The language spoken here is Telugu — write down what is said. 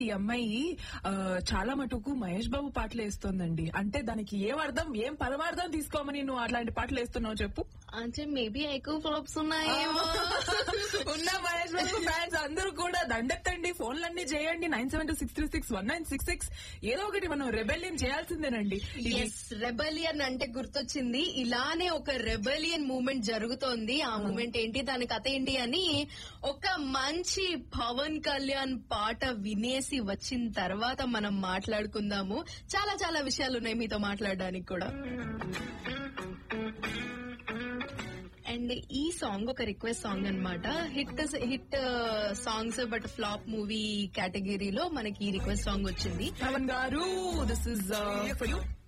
ఈ అమ్మాయి ఆ, చాలా మటుకు మహేష్ బాబు పాటలు వేస్తోందండి అంటే దానికి ఏం అర్థం ఏం పరమార్థం తీసుకోమని నువ్వు అట్లాంటి పాటలు వేస్తున్నావు చెప్పు అంటే మేబీ ఎక్కువ ఫ్లాప్స్ ఉన్నాయేమో ఉన్న మహేష్ బాబు ఫ్యాన్స్ అందరూ కూడా దండెత్తండి ఫోన్లన్నీ చేయండి nine seven two six three six one nine six six ఏదో ఒకటి మనం రెబెల్యం చేయాల్సిందేనండి ఇది ఎస్ రెబలియన్ అంటే గుర్తొచ్చింది ఇలానే ఒక రెబలియన్ మూమెంట్ జరుగుతోంది ఆ మూమెంట్ ఏంటి దాని కథ ఏంటి అని ఒక మంచి పవన్ కళ్యాణ్ పాట వినేసి వచ్చిన తర్వాత మనం మాట్లాడుకుందాము చాలా చాలా విషయాలు ఉన్నాయి మీతో మాట్లాడడానికి కూడా అండ్ ఈ సాంగ్ ఒక రిక్వెస్ట్ సాంగ్ అన్నమాట hit hit songs but flop movie కేటగిరీలో మనకి ఈ రిక్వెస్ట్ సాంగ్ వచ్చింది పవన్ గారు దిస్ ఇస్ ఫర్ యూ